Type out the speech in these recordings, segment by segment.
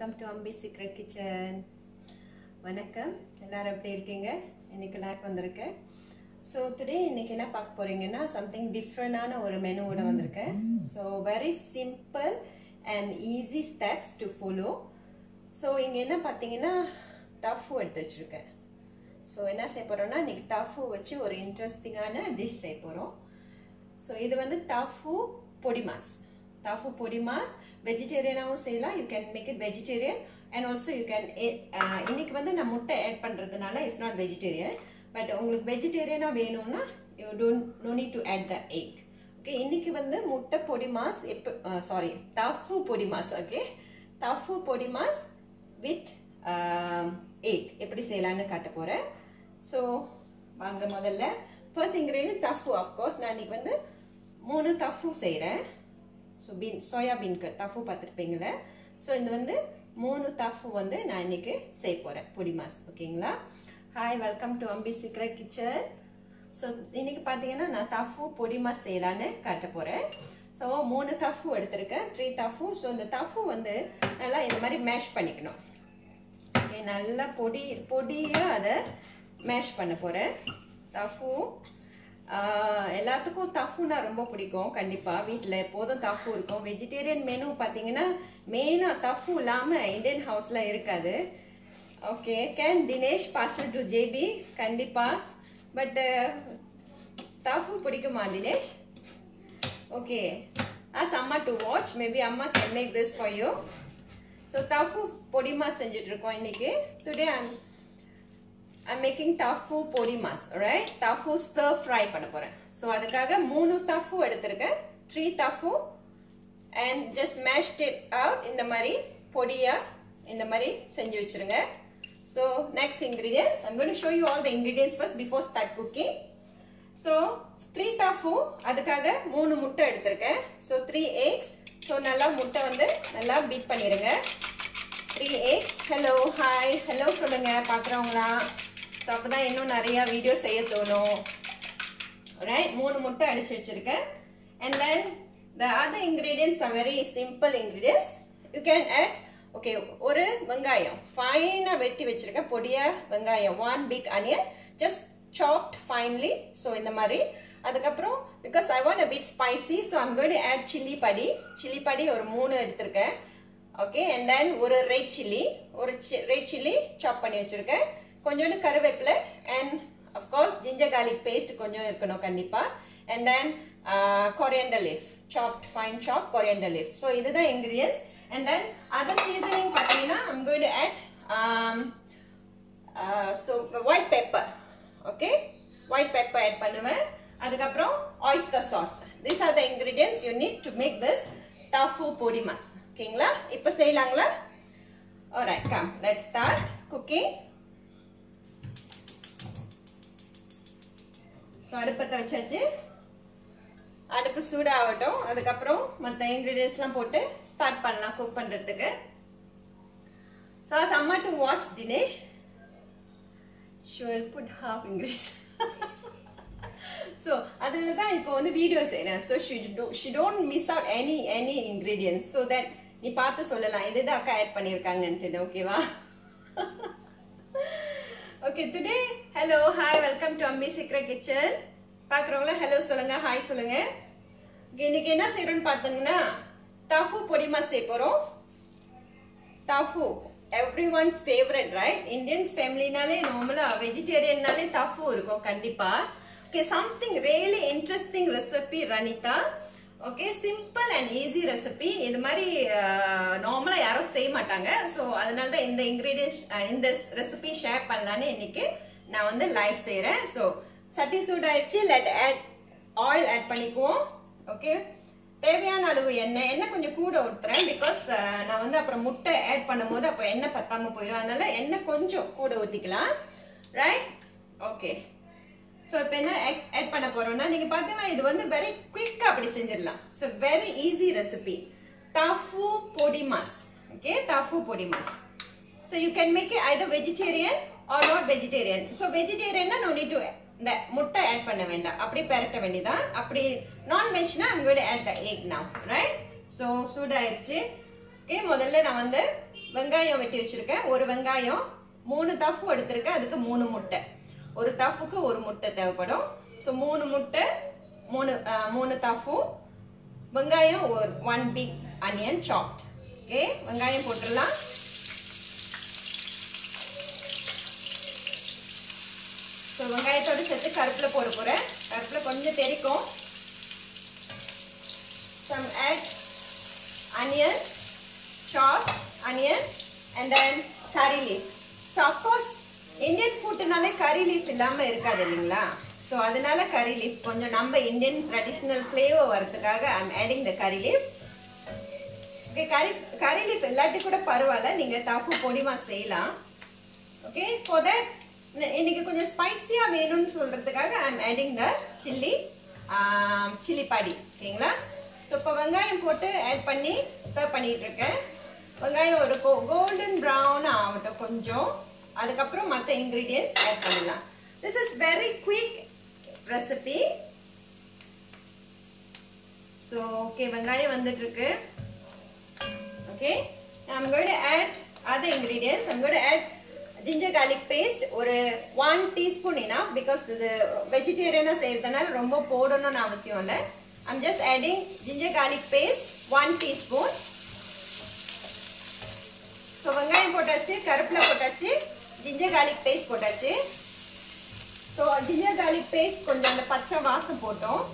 Welcome to Ambi secret kitchen வணக்கம் எல்லாரும் எப்படி இருக்கீங்க இன்னைக்கு லைஃப் வந்திருக்கேன் ஸோ டுடே இன்னைக்கு என்ன பார்க்க போறீங்கன்னா சம்திங் டிஃப்ரெண்டான ஒரு மெனுவோட வந்திருக்கேன் so very simple and easy steps to follow so இங்கே என்ன பார்த்தீங்கன்னா டஃபு எடுத்து வச்சுருக்கேன் ஸோ என்ன செய்ய போகிறோம்னா இன்னைக்கு டஃபு வச்சு ஒரு இன்ட்ரெஸ்டிங்கான டிஷ் செய்ய போகிறோம் ஸோ இது வந்து டஃபு பொடி மாஸ் டஃபு பொடி மாஸ் வெஜிடேரியனாகவும் செய்யலாம் you can make it vegetarian and also you can இன்னைக்கு வந்து நான் முட்டை ஆட் பண்ணுறதுனால இட்ஸ் நாட் வெஜிடேரியன் பட் உங்களுக்கு வெஜிடேரியனாக வேணும்னா you don't know need to add the egg okay இன்னைக்கு வந்து முட்டை பொடி மாஸ் எப்போ சாரி டஃபு பொடி மாஸ் ஓகே டஃபு பொடி மாஸ் வித் எக் எப்படி செய்யலான்னு காட்ட போகிறேன் ஸோ வாங்க முதல்ல ஃபர்ஸ்ட் இன்க்ரீடியன்ட் டஃபு அஃப்கோர்ஸ் நான் இன்னைக்கு வந்து மூணு டஃபு செய்கிறேன் ஸோ பீன் சோயா பீன்க்கு டஃபு பார்த்துருப்பீங்களே ஸோ இது வந்து மூணு டஃபு வந்து நான் இன்னைக்கு செய்ய போகிறேன் பொடி மாஸ் ஓகேங்களா hi welcome to Ambi secret kitchen so இன்னைக்கு பார்த்தீங்கன்னா நான் டஃபு பொடி மாஸ் செய்யலான்னு காட்ட போகிறேன் ஸோ மூணு டஃபு எடுத்திருக்கேன் த்ரீ டஃபு ஸோ இந்த டஃபு வந்து நல்லா இந்த மாதிரி மேஷ் பண்ணிக்கணும் ஓகே நல்லா பொடி பொடியாக அதை மேஷ் பண்ண போகிறேன் டஃபு எல்லாத்துக்கும் டஃபுனா ரொம்ப பிடிக்கும் கண்டிப்பாக வீட்டில் எப்போதும் டஃபு இருக்கும் வெஜிடேரியன் மெனு பார்த்தீங்கன்னா மெயினாக டஃபு இல்லாமல் இந்தியன் ஹவுஸில் இருக்காது ஓகே கேன் தினேஷ் பாசல் டு ஜேபி கண்டிப்பாக பட் டஃபு பிடிக்குமா தினேஷ் ஓகே ஆஸ் அம்மா டு வாட்ச் மேபி அம்மா can make this for you so tofu பொடிமா செஞ்சுட்டு இருக்கோம் இன்னைக்கு today I'm I'm making tofu பொடி மாஸ் ரைட் டஃபு ஸ்டர் ஃப்ரை பண்ண போகிறேன் ஸோ அதுக்காக மூணு டஃபு எடுத்திருக்கேன் three tofu and just mashed it out இந்த மாதிரி பொடியாக இந்த மாதிரி செஞ்சு வச்சுருங்க so next ingredients I'm cone show you all the ingredients first before start cooking so three tofu அதுக்காக மூணு முட்டை எடுத்திருக்கேன் ஸோ த்ரீ எக்ஸ் ஸோ நல்லா முட்டை வந்து நல்லா பீட் பண்ணிடுங்க three eggs hello hi hello சொல்லுங்க பார்க்குறவங்களா ஸோ அப்போ தான் இன்னும் நிறையா வீடியோ செய்ய தோணும் ரைட் மூணு முட்டை அடிச்சு வச்சுருக்கேன் and then the other ingredients are very simple ingredients you can add okay ஒரு வெங்காயம் ஃபைனாக வெட்டி வச்சுருக்கேன் பொடியாக வெங்காயம் one big onion just chopped finely so இந்த மாதிரி அதுக்கப்புறம் because I want a bit spicy so I'm going add chilli படி சில்லி படி ஒரு மூணு எடுத்திருக்கேன் ஓகே அண்ட் தென் ஒரு ரெட் சில்லி ஒரு ரெட் சில்லி சாப் பண்ணி வச்சுருக்கேன் கொஞ்சோண்டு கருவேப்பிலை and of course ginger garlic paste கொஞ்சம் இருக்கணும் கண்டிப்பாக and then coriander leaf chopped fine chop coriander leaf so இதுதான் ingredients and then other seasoning பார்த்தீங்கன்னா I'm going add so white pepper okay white pepper add பண்ணுவேன் அதுக்கப்புறம் oyster sauce this are the ingredients you need to make this tofu பொடி மாஸ் ஓகேங்களா இப்போ செய்யலாங்களா alright come let's start cooking so அடுப்பத்தை வச்சாச்சு அடுப்பு சூடாகட்டும் அதுக்கப்புறம் மற்ற இன்க்ரீடியன்ஸ்லாம் போட்டு ஸ்டார்ட் பண்ணலாம் குக் பண்ணுறதுக்கு ஸோ சம்மா to watch Dinesh sure put half increase so அதில் தான் இப்போ வந்து வீடியோ செய்கிறேன் so she do she don't miss out any any ingredients so that நீ பார்த்து சொல்லலாம் எது தான் அக்கா ஆட் பண்ணியிருக்காங்கன்ட்டு ஓகேவா okay today hello hi welcome to Ambi secret kitchen பார்க்குறவங்கள ஹலோ சொல்லுங்க ஹாய் சொல்லுங்க இன்னைக்கு என்ன செய்யறோம்னு பார்த்தீங்கன்னா டஃபு பொடிமா செய்ய போகிறோம் tofu every one's favourite right Indians ஃபேமிலினாலே நார்மலாக வெஜிடேரியன்னாலே டஃபு இருக்கும் கண்டிப்பாக okay something really interesting recipe Ranitha okay simple and easy recipe இது மாதிரி நார்மலாக யாரும் செய்ய மாட்டாங்க ஸோ அதனால தான் இந்த இன்க்ரீடியன்ஸ் இந்த ரெசிபி ஷேர் பண்ணலான்னு இன்னைக்கு நான் வந்து லைவ் செய்கிறேன் ஸோ சட்டி சூடாயிடுச்சு லெட் ஆட் ஆயில் ஆட் பண்ணிக்குவோம் ஓகே தேவையான அளவு எண்ணெய் எண்ணெய் கொஞ்சம் கூட ஊற்றுறேன் பிகாஸ் நான் வந்து அப்புறம் முட்டை ஆட் பண்ணும்போது அப்போ எண்ணெய் பத்தாமல் போயிடும் அதனால எண்ணெய் கொஞ்சம் கூட ஊற்றிக்கலாம் ரைட் ஓகே ஸோ இப்போ என்ன ஆட் பண்ண போறோம்னா நீங்க பாத்தீங்கன்னா இது வந்து வெரி குயிக்கா அப்படி செஞ்சிடலாம் so very easy recipe tofu பொடி மாஸ் ஓகே டஃபு பொடி mass so you can make either vegetarian or not vegetarian so வெஜிடேரியன்னா நோ நீட் டு இந்த முட்டை ஆட் பண்ண வேண்டாம் அப்படி பெரட்ட வேண்டியதான் அப்படி நான்வெஜ்னா I'm gonna add the egg now right so சூடாயிருச்சு ஓகே முதல்ல நான் வந்து வெங்காயம் வெட்டி வச்சிருக்கேன் ஒரு வெங்காயம் மூணு தஃபு எடுத்திருக்கேன் அதுக்கு மூணு முட்டை ஒரு தஃபுக்கு ஒரு முட்டை தேவைப்படும் ஸோ மூணு முட்டை மூணு அஹ், மூணு தஃபு வெங்காயம் ஒரு one big onion chopped okay வெங்காயம் போட்டுடலாம் ஸோ வெங்காயத்தோட சேர்த்து கருப்பில போட போறேன் கருப்பில கொஞ்சம் தெரிக்கும் some egg onion chopped onion and then curry leaf so of course Indian ஃபுட்னாலே கறி லீஃப் இல்லாம இருக்காது இல்லைங்களா ஸோ அதனால கறி லீஃப் கொஞ்சம் நம்ம இந்தியன் ட்ரெடிஷ்னல் ஃப்ளேவர் வரதுக்காக ஐ எம் ஆடிங் த கறி லீஃப் ஓகே கறி கறி லீஃப் இல்லாட்டி கூட பரவாயில்ல நீங்க தாப்பு பொடிமா செய்யலாம் ஓகே ஃபார் தட் இன்னைக்கு கொஞ்சம் ஸ்பைசியா வேணும்னு சொல்றதுக்காக I am adding the chilli chilli பாடி ஓகேங்களா ஸோ இப்போ வெங்காயம் போட்டு ஆட் பண்ணி ஸ்டர் பண்ணிட்டு இருக்கேன் வெங்காயம் ஒரு கோல்டன் ப்ரௌன் ஆகட்டும் கொஞ்சம் அதுக்கப்புறம் மற்ற இன்க்ரீடியன்ஸ் ஆட் பண்ணலாம் this is very quick recipe so okay வெங்காயம் வந்துட்டு இருக்கு okay i'm going to add other ingredients i'm going to add ginger garlic paste ஒரு ஒன் டீஸ்பூன் enough because இது வெஜிடேரியனா செய்யறதுனால ரொம்ப போடணும்னு அவசியம் இல்லை i'm just adding ginger garlic paste one teaspoon so வெங்காயம் போட்டாச்சு கருப்பில் போட்டாச்சு ஜிஞ்சர் garlic பேஸ்ட் போட்டாச்சு ஸோ ஜிஞ்சர் garlic பேஸ்ட் கொஞ்சம் அந்த பச்சை வாசம் போட்டோம்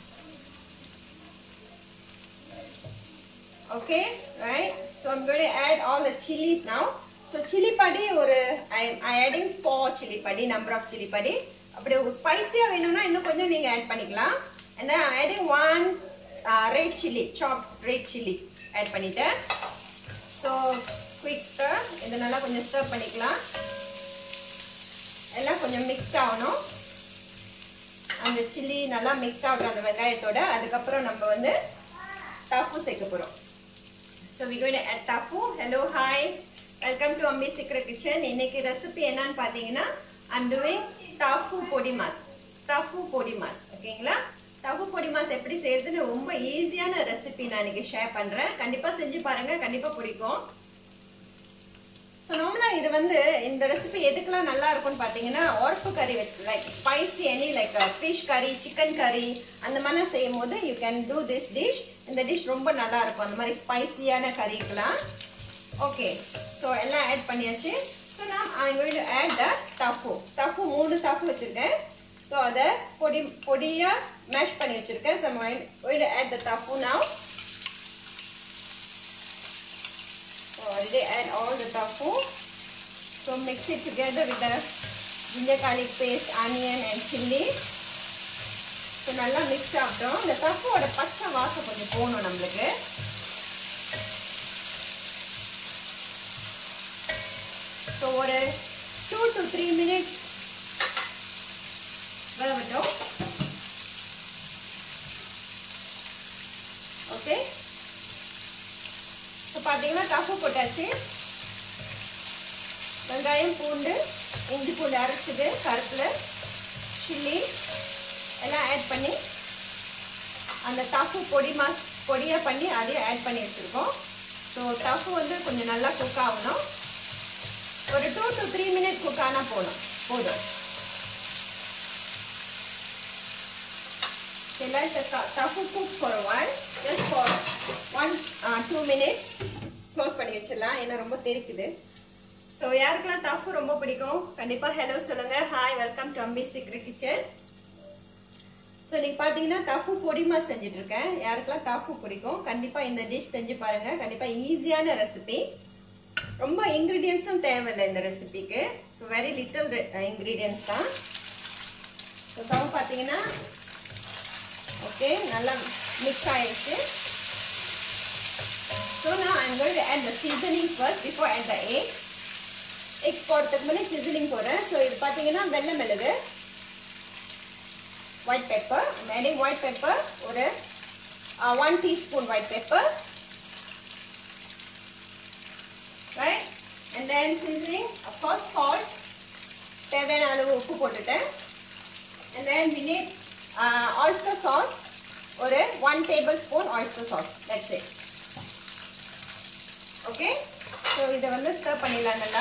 okay right so i'm going to add all the chilies now so chili padi ஒரு i'm i adding four chili padi number of chili padi அப்படி ஸ்பைசியா வேணும்னா இன்னும் கொஞ்சம் நீங்க ஆட் பண்ணிக்கலாம் and then i'm adding one uh, red chili chopped red chili add பண்ணிட்டேன் so quick stir இது நல்லா கொஞ்சம் stir பண்ணிக்கலாம் எல்லாம் கொஞ்சம் மிக்ஸ்ட் ஆகணும் அந்த சில்லி நல்லா மிக்ஸ்ட் ஆகட்டும் அந்த வெங்காயத்தோட அதுக்கப்புறம் நம்ம வந்து டாஃபு சேர்க்க போறோம் so we going add tofu hello hi welcome to Ambi secret kitchen இன்னைக்கு ரெசிபி என்னன்னு பார்த்தீங்கன்னா ஐம் டூயிங் டாஃபு பொடி மாஸ் டாஃபு பொடி மாஸ் ஓகேங்களா டாஃபு பொடி மாஸ் எப்படி செய்யறதுன்னு ரொம்ப ஈஸியான ரெசிபி நான் இன்னைக்கு ஷேர் பண்றேன் கண்டிப்பா செஞ்சு பாருங்க கண்டிப்பா பிடிக்கும் ஸோ நார்மலாக இது வந்து இந்த ரெசிபி எதுக்கெல்லாம் நல்லா இருக்கும்னு பார்த்தீங்கன்னா ஒர்ப்பு கறி வச்சு like spicy any like fish curry chicken curry அந்த மாதிரிலாம் செய்யும் போது you can do this dish இந்த டிஷ் ரொம்ப நல்லா இருக்கும் அந்த மாதிரி ஸ்பைசியான கறிக்கெல்லாம் ஓகே ஸோ எல்லாம் ஆட் பண்ணியாச்சு ஸோ நான் I going to add the tofu tofu மூணு டஃபு வச்சுருக்கேன் ஸோ அதை பொடி பொடியாக மேஷ் பண்ணி வச்சுருக்கேன் so going to add the tofu now So already add all the tofu. So mix it together with the ginger garlic paste, onion and chili. So நல்லா mix ஆகட்டும் இந்த தஃபோட பச்சை வாசம் கொஞ்சம் போகணும் நம்மளுக்கு ஸோ ஒரு டூ டு த்ரீ மினிட்ஸ் வேகட்டும் ஓகே இப்போ பார்த்தீங்கன்னா டஃபு போட்டாச்சு வெங்காயம் பூண்டு இஞ்சி பூண்டு அரைச்சது கருப்பில் சில்லி எல்லாம் ஆட் பண்ணி அந்த டஃபு பொடி மாஸ் பொடியாக பண்ணி அதையும் ஆட் பண்ணி வச்சுருக்கோம் ஸோ டஃபு வந்து கொஞ்சம் நல்லா குக் ஆகணும் ஒரு two to three minute cook ஆனால் போதும் போதும் Okay, let the tofu cook for a while, just for one, uh, two minutes. Close பண்ணி வச்சிடலாம் ஏன்னா ரொம்ப தெரிக்குது ஸோ யாருக்கெல்லாம் டஃபு ரொம்ப பிடிக்கும் கண்டிப்பாக ஹலோ சொல்லுங்க hi welcome to Ambi secret kitchen so இன்னைக்கு பார்த்தீங்கன்னா டஃபு பொடிமா செஞ்சுட்டு இருக்கேன் யாருக்கெல்லாம் டஃபு பிடிக்கும் கண்டிப்பாக இந்த டிஷ் செஞ்சு பாருங்க கண்டிப்பாக ஈஸியான ரெசிபி ரொம்ப இன்க்ரீடியன்ஸும் தேவையில்லை இந்த ரெசிபிக்கு ஸோ வெரி லிட்டில் இன்க்ரீடியன்ஸ் தான் ஸோ தவ பார்த்தீங்கன்னா ஓகே நல்லா மிக்ஸ் ஆயிடுச்சு ஸோ நான் I'm going to add the seasoning first before add the egg eggs போடுறதுக்கு முன்னாடி சீசனிங் போடுறேன் ஸோ இது பார்த்தீங்கன்னா வெள்ளை மிளகு white pepper adding white pepper ஒரு one teaspoon white pepper right and then seasoning of course salt தேவையான அளவு உப்பு போட்டுட்டேன் and then we need uh, oyster sauce ஒரு one table spoon oyster sauce that's it okay so இதை வந்து stir பண்ணிடலாம் நல்லா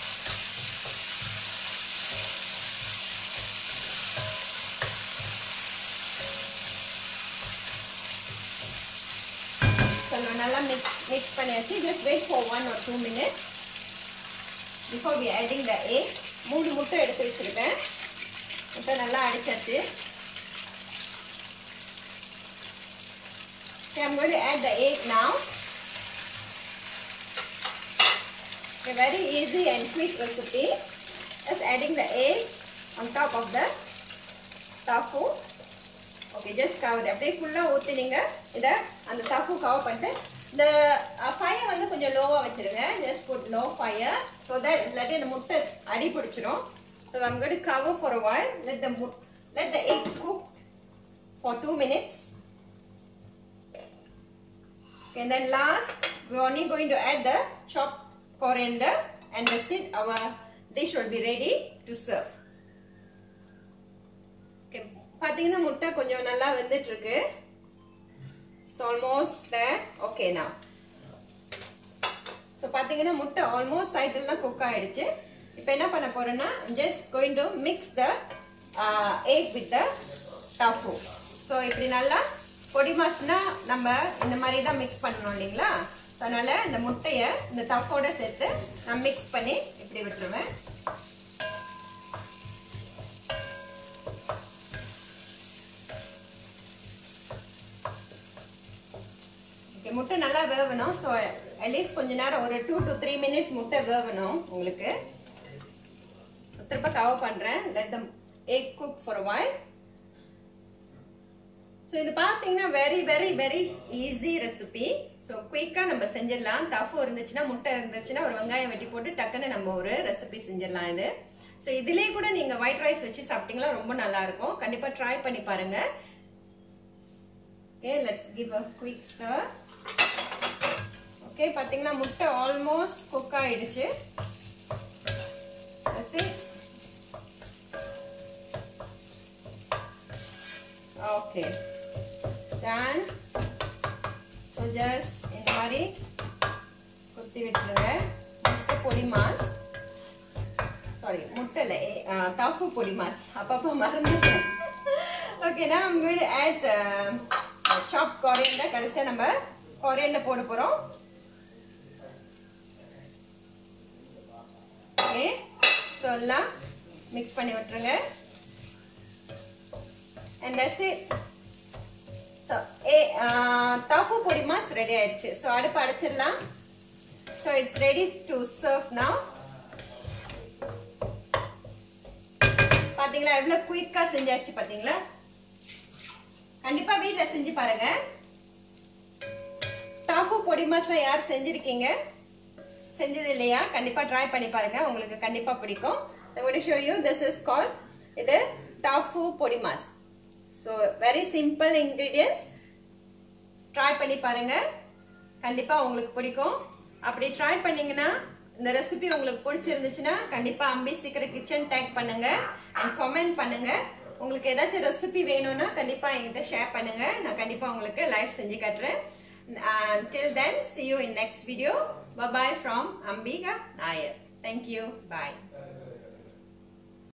ஸோ நல்லா மிக்ஸ் மிக்ஸ் பண்ணியாச்சு just wait for one or two minutes before we adding the eggs மூணு முட்டை எடுத்து வச்சுருக்கேன் முட்டை நல்லா அடிச்சாச்சு Okay, I'm going to add the egg now. A very easy and quick recipe. Just adding the eggs on top of the tofu. Okay just cover அப்படியே ஃபுல்லாக ஊற்றினீங்க இதை அந்த தப்பு கவர் பண்ணிட்டு இந்த ஃபயர் வந்து கொஞ்சம் லோவாக வச்சுருங்க just put low fire so that இல்லாட்டி இந்த முட்டை அடி பிடிச்சிரும் so I'm got cover for a while let the let the egg cook for two minutes and then last we're only going to add the chopped coriander and that's it our dish will be ready to serve okay பாத்தீங்கன்னா முட்டை கொஞ்சம் நல்லா வெந்துட்டு இருக்கு so almost there okay நான் so பார்த்தீங்கன்னா முட்டை almost side எல்லாம் குக் ஆயிடுச்சு இப்போ என்ன பண்ண போறேன்னா just going to mix the egg with the tofu so இப்படி நல்லா பொடி மாசுனா நம்ம இந்த மாதிரி தான் மிக்ஸ் பண்ணணும் இல்லைங்களா அதனால இந்த முட்டையை இந்த தப்போட சேர்த்து நான் மிக்ஸ் பண்ணி இப்படி விட்டுருவேன் முட்டை நல்லா வேகணும் ஸோ அட்லீஸ்ட் கொஞ்ச நேரம் ஒரு டூ டு த்ரீ மினிட்ஸ் முட்டை வேகணும் உங்களுக்கு திரும்ப கவர் பண்றேன் let them egg cook for while so இது பார்த்தீங்கன்னா very very very easy recipe so குயிக்காக நம்ம செஞ்சிடலாம் டஃபு இருந்துச்சுன்னா முட்டை இருந்துச்சுன்னா ஒரு வெங்காயம் வெட்டி போட்டு டக்குன்னு நம்ம ஒரு ரெசிபி செஞ்சிடலாம் இது ஸோ இதுலேயே கூட நீங்கள் ஒயிட் ரைஸ் வச்சு சாப்பிட்டீங்களா ரொம்ப நல்லா இருக்கும் கண்டிப்பாக ட்ரை பண்ணி பாருங்க okay let's give a quick stir okay பார்த்தீங்கன்னா முட்டை ஆல்மோஸ்ட் குக் ஆயிடுச்சு ஓகே டன் ஸோ ஜஸ்ட் இந்த மாதிரி குத்தி விட்டுருங்க முட்டை பொடி மாஸ் சாரி முட்டைல டாஃபு பொடி மாஸ் அப்பப்போ மறந்துட்டேன் ஓகே நான் I'm going to add chop coriander கடைசியாக நம்ம கொரியண்டர் போட போகிறோம் ஓகே ஸோ எல்லாம் மிக்ஸ் பண்ணி விட்டுருங்க and that's it so a tofu podimas ready ஆயிடுச்சு ஸோ அடுப்பு அடைச்சிடலாம் so it's ready to serve now பாத்தீங்களா எவ்வளவு குயிக்கா செஞ்சாச்சு பாத்தீங்களா கண்டிப்பா வீட்ல செஞ்சு பாருங்க டாஃபு பொடி மாஸ்ல யார் செஞ்சிருக்கீங்க செஞ்சது இல்லையா கண்டிப்பா ட்ரை பண்ணி பாருங்க உங்களுக்கு கண்டிப்பா பிடிக்கும் I want to show you this is called இது டாஃபு பொடி mass so very simple ingredients try பண்ணி பாருங்க கண்டிப்பா உங்களுக்கு பிடிக்கும் அப்படி ட்ரை பண்ணீங்கன்னா இந்த ரெசிபி உங்களுக்கு பிடிச்சிருந்துச்சுன்னா கண்டிப்பா அம்பி சீக்கிரம் கிச்சன் டேக் பண்ணுங்க அண்ட் கமெண்ட் பண்ணுங்க உங்களுக்கு ஏதாச்சும் ரெசிபி வேணும்னா கண்டிப்பா என்கிட்ட ஷேர் பண்ணுங்க நான் கண்டிப்பா உங்களுக்கு லைவ் செஞ்சு காட்டுறேன் டில் தென் see you in next video bye bye from Ambika Nair thank you bye